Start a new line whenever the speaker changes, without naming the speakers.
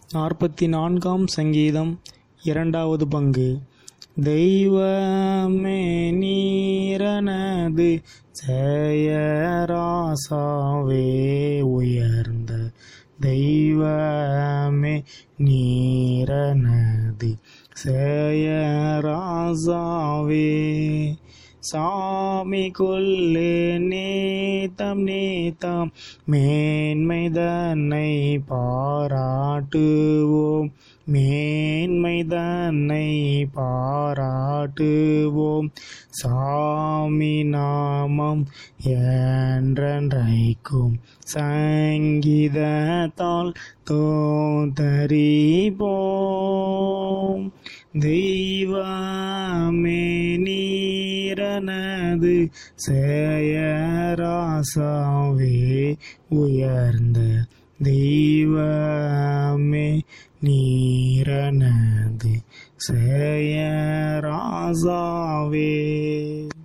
நாற்பத்தி நான்காம் சங்கீதம் இரண்டாவது பங்கு தெய்வமே நீரனது ஜெயராசாவே உயர்ந்த தெய்வமே நீரனது ஜெயராசாவே சாமி கொல்லே நேத்தம் நேத்தம் மேன்மை தன்னை பாராட்டுவோம் மேன்மை தன்னை பாராட்டுவோம் சாமி நாமம் என்றைக்கும் சங்கீதத்தால் தோத்தரிப்போம் தெய்வமே நீரனது செயராசாவே உயர்ந்த தெய்வமே நீரனது செயராசாவே